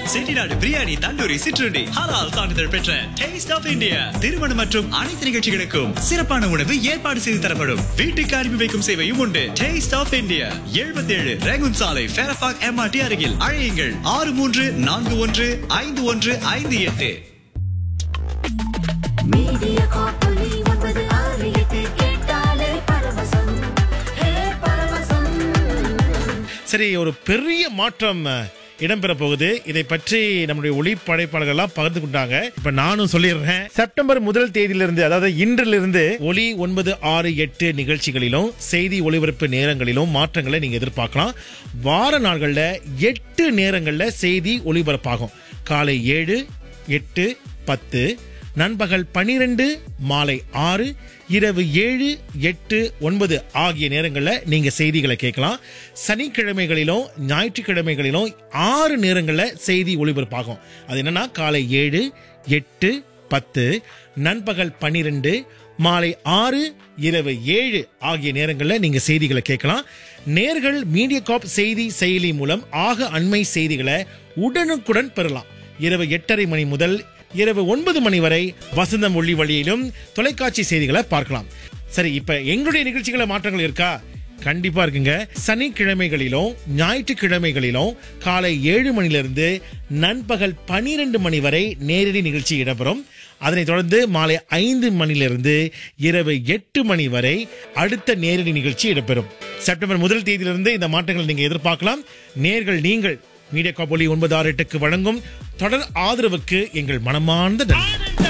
செட்டிநாடு பிரியாணி தந்தூரி சிற்றுண்டி ஹலால் சான்றிதழ் பெற்ற டேஸ்ட் ஆஃப் இந்தியா திருமணம் மற்றும் அனைத்து நிகழ்ச்சிகளுக்கும் சிறப்பான உணவு ஏற்பாடு செய்து தரப்படும் வீட்டுக்கு அனுப்பி வைக்கும் சேவையும் உண்டு டேஸ்ட் ஆஃப் இந்தியா எழுபத்தி ஏழு ரேகுன் சாலை ஃபேரபாக் எம்ஆர்டி அருகில் அழையுங்கள் ஆறு மூன்று நான்கு ஒன்று ஐந்து ஒன்று ஐந்து எட்டு மீடியா காப்பொலி ஒன்பது ஆறு எட்டு கேட்டாலே பரவசம் ஹே பரவசம் சரி ஒரு பெரிய மாற்றம் அஹ், இடம்பெற போகுது இதை பற்றி நம்முடைய ஒளிப்படைப்பாளர்கள்லாம் பகிர்ந்து கொண்டாங்க இப்ப நானும் சொல்லிடுறேன் செப்டம்பர் முதல் தேதியிலிருந்து அதாவது இன்றிலிருந்து ஒளி ஒன்பது ஆறு எட்டு நிகழ்ச்சிகளிலும் செய்தி ஒளிபரப்பு நேரங்களிலும் மாற்றங்களை நீங்க எதிர்பார்க்கலாம் வார நாள்கள்ல எட்டு நேரங்கள்ல செய்தி ஒளிபரப்பாகும் காலை ஏழு எட்டு பத்து நண்பகல் பனிரெண்டு மாலை ஆறு இரவு ஏழு எட்டு ஒன்பது ஆகிய நேரங்களில் நீங்க செய்திகளை கேட்கலாம் சனிக்கிழமைகளிலும் ஞாயிற்றுக்கிழமைகளிலும் ஆறு நேரங்களில் செய்தி ஒளிபரப்பாகும் அது என்னன்னா காலை ஏழு எட்டு பத்து நண்பகல் பன்னிரெண்டு மாலை ஆறு இரவு ஏழு ஆகிய நேரங்களில் நீங்க செய்திகளை கேட்கலாம் நேர்கள் மீடியா காப் செய்தி செயலி மூலம் ஆக அண்மை செய்திகளை உடனுக்குடன் பெறலாம் இரவு எட்டரை மணி முதல் இரவு ஒன்பது மணி வரை வசந்தம் ஒளி வழியிலும் தொலைக்காட்சி செய்திகளை பார்க்கலாம் சரி இப்ப எங்களுடைய நிகழ்ச்சிகளை மாற்றங்கள் இருக்கா கண்டிப்பா இருக்குங்க சனிக்கிழமைகளிலும் ஞாயிற்றுக்கிழமைகளிலும் காலை ஏழு மணிலிருந்து நண்பகல் பனிரெண்டு மணி வரை நேரடி நிகழ்ச்சி இடம்பெறும் அதனைத் தொடர்ந்து மாலை ஐந்து மணிலிருந்து இரவு எட்டு மணி வரை அடுத்த நேரடி நிகழ்ச்சி இடம்பெறும் செப்டம்பர் முதல் தேதியிலிருந்து இந்த மாற்றங்களை நீங்க எதிர்பார்க்கலாம் நேர்கள் நீங்கள் மீடியா காபொலி ஒன்பது ஆறு எட்டுக்கு வழங்கும் தொடர் ஆதரவுக்கு எங்கள் மனமார்ந்த நன்றி